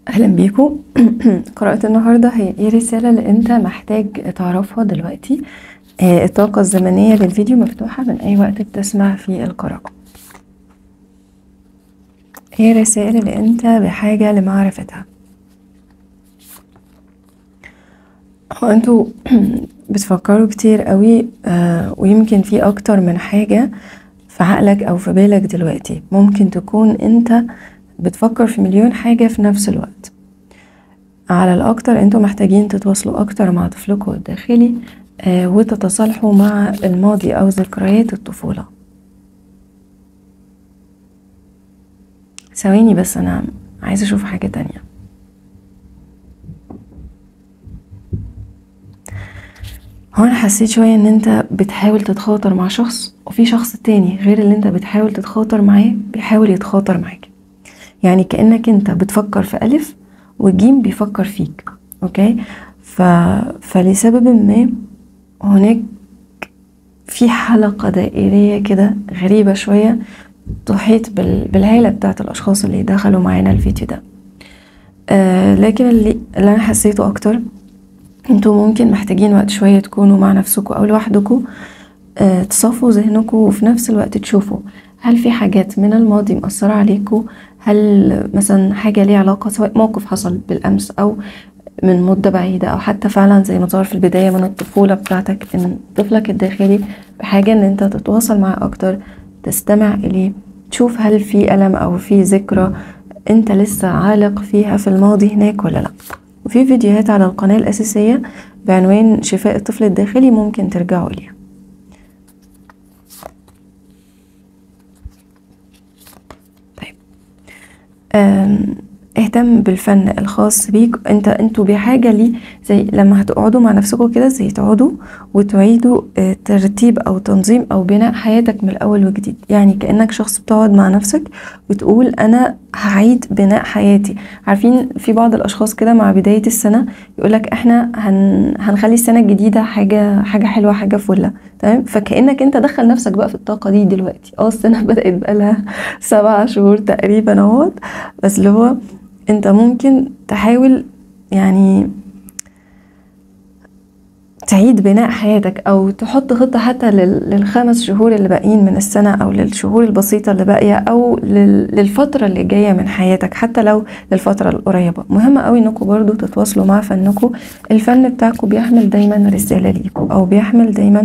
أهلا بيكم قراءة النهاردة هي ايه الرسالة اللي انت محتاج تعرفها دلوقتي آه، الطاقة الزمنية للفيديو مفتوحة من أي وقت بتسمع فيه القراءة ايه الرسائل اللي انت بحاجة لمعرفتها هو انتوا بتفكروا كتير قوي آه، ويمكن في أكتر من حاجة في عقلك أو في بالك دلوقتي ممكن تكون انت بتفكر في مليون حاجة في نفس الوقت على الأكتر انتوا محتاجين تتواصلوا أكتر مع طفلكم الداخلي آه، وتتصالحوا مع الماضي أو ذكريات الطفولة ثواني بس أنا عايزة أشوف حاجة تانية هو أنا حسيت شوية إن أنت بتحاول تتخاطر مع شخص وفي شخص تاني غير اللي أنت بتحاول تتخاطر معاه بيحاول يتخاطر معاك يعني كأنك أنت بتفكر في ألف وجيم بيفكر فيك أوكي ف... فلسبب ما هناك في حلقة دائرية كده غريبة شوية تحيط بال... بالعيلة بتاعت الأشخاص اللي دخلوا معانا الفيديو ده آه لكن اللي, اللي أنا حسيته أكتر انتوا ممكن محتاجين وقت شوية تكونوا مع نفسكم أو لوحدكم آه تصفوا ذهنكم وفي نفس الوقت تشوفوا هل في حاجات من الماضي مأثرة عليكم هل مثلا حاجة ليها علاقة سواء موقف حصل بالأمس أو من مدة بعيدة أو حتى فعلا زي ما ظهر في البداية من الطفولة بتاعتك إن طفلك الداخلي بحاجة إن أنت تتواصل معاه أكتر تستمع إليه تشوف هل في ألم أو في ذكرى أنت لسه عالق فيها في الماضي هناك ولا لأ وفي فيديوهات على القناة الأساسية بعنوان شفاء الطفل الداخلي ممكن ترجعوا إليها طيب أم، اهتم بالفن الخاص بيك انت انتوا بحاجه ليه زي لما هتقعدوا مع نفسكم كده زي تقعدوا وتعيدوا آه، ترتيب او تنظيم او بناء حياتك من الاول وجديد يعني كانك شخص بتقعد مع نفسك وتقول انا هعيد بناء حياتي عارفين في بعض الاشخاص كده مع بدايه السنه يقولك احنا هن هنخلي السنه الجديده حاجه حاجه حلوه حاجه فله تمام فكانك انت دخل نفسك بقى في الطاقه دي دلوقتي اه السنه بدات بقالها سبع شهور تقريبا اهوت بس اللي هو انت ممكن تحاول يعني تعيد بناء حياتك او تحط خطة حتى لل- للخمس شهور اللي باقيين من السنة او للشهور البسيطة اللي باقية او لل- للفترة اللي جاية من حياتك حتى لو للفترة القريبة مهم قوي انكم برضو تتواصلوا مع فنكم الفن بتاعكم بيحمل دايما رسالة ليكم او بيحمل دايما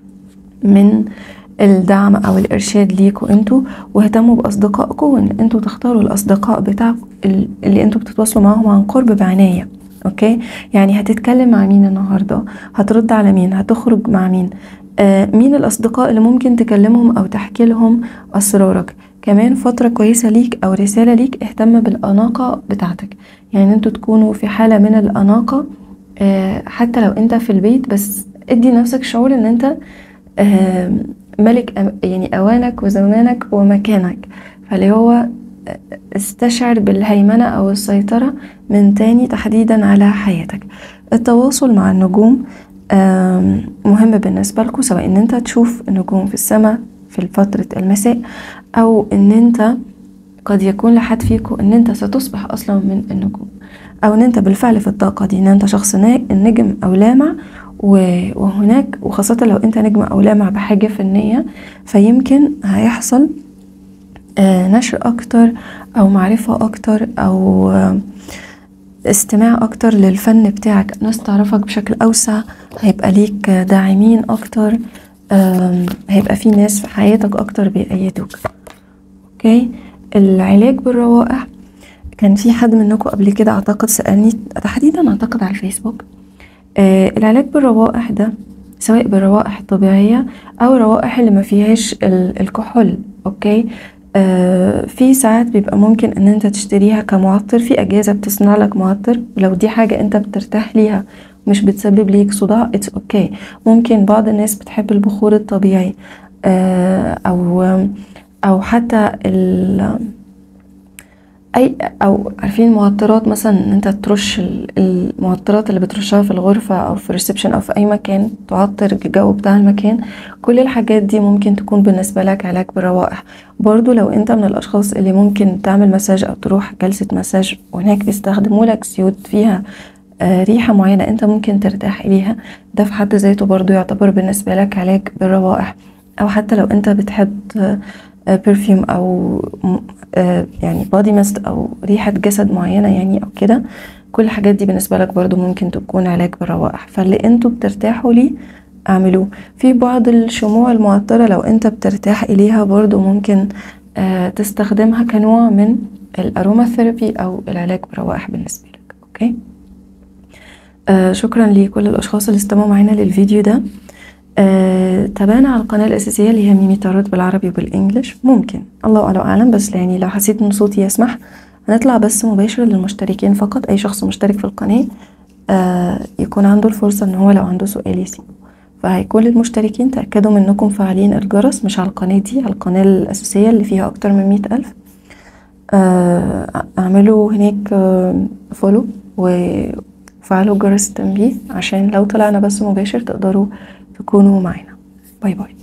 من الدعم او الارشاد ليكوا انتوا واهتموا باصدقائكم وان انتوا تختاروا الاصدقاء بتاعكم ال- اللي انتوا بتتواصلوا معاهم عن قرب بعناية اوكي يعني هتتكلم مع مين النهارده هترد على مين هتخرج مع مين آه مين الاصدقاء اللي ممكن تكلمهم او تحكي لهم اسرارك كمان فترة كويسة ليك او رسالة ليك اهتم بالاناقة بتاعتك يعني انتوا تكونوا في حالة من الاناقة آه حتى لو انت في البيت بس ادي نفسك شعور ان انت آه، ملك أم- يعني أوانك وزمانك ومكانك فاللي هو استشعر بالهيمنة أو السيطرة من تاني تحديدا على حياتك التواصل مع النجوم آم، مهم بالنسبة لكم سواء ان انت تشوف النجوم في السماء في فترة المساء او ان انت قد يكون لحد فيكم ان انت ستصبح اصلا من النجوم او ان انت بالفعل في الطاقة دي ان انت شخص نا- نجم او لامع و- وهناك وخاصة لو انت نجم او لامع بحاجة فنية فيمكن هيحصل آه، نشر اكتر او معرفة اكتر او آه، استماع اكتر للفن بتاعك ناس تعرفك بشكل اوسع هيبقى ليك داعمين اكتر آم، هيبقى في ناس في حياتك اكتر بيأيدوك اوكي العلاج بالروائح كان في حد منكم قبل كده اعتقد سألني تحديدا اعتقد على الفيسبوك آه العلاج بالروائح ده سواء بالروائح الطبيعية او الروائح اللي ما فيهاش ال- الكحول اوكي آه في ساعات بيبقى ممكن ان انت تشتريها كمعطر في اجهزة بتصنع لك معطر لو دي حاجة انت بترتاح ليها مش بتسبب ليك صداع اتس اوكي ممكن بعض الناس بتحب البخور الطبيعي آه او او حتى ال اي او عارفين معطرات مثلا ان انت ترش ال- المعطرات اللي بترشها في الغرفة او في الريسبشن او في اي مكان تعطر الجو بتاع المكان كل الحاجات دي ممكن تكون بالنسبة لك علاج بالروائح برضو لو انت من الاشخاص اللي ممكن تعمل مساج او تروح جلسة مساج وهناك بيستخدموا لك زيوت فيها آه، ريحة معينة انت ممكن ترتاح اليها ده في حد ذاته برضو يعتبر بالنسبة لك علاج بالروائح او حتى لو انت بتحب برفيوم او م- آه، يعني بادي ميست او ريحة جسد معينة يعني او كده كل الحاجات دي بالنسبة لك برضو ممكن تكون علاج بالروائح فاللي انتوا بترتاحوا ليه اعملوه في بعض الشموع المعطرة لو انت بترتاح اليها برضو ممكن آه، تستخدمها كنوع من الاروما ثيرابي او العلاج بالروائح بالنسبة لك اوكي آه شكرا لكل الاشخاص اللي استمعوا معانا للفيديو ده آه تابعنا على القناة الأساسية اللي هي ميمي تارot بالعربي وبالإنجلش ممكن الله أعلم أعلم بس يعني لو حسيت إن صوتي يسمح هنطلع بس مباشر للمشتركين فقط أي شخص مشترك في القناة آه يكون عنده الفرصة إن هو لو عنده سؤال يسيبه فهيكون للمشتركين تأكدوا من إنكم فاعلين الجرس مش على القناة دي على القناة الأساسية اللي فيها أكتر من مئة ألف آه، اعملوا هناك فولو وفعلوا جرس التنبيه عشان لو طلعنا بس مباشر تقدروا تكونوا معانا باي باي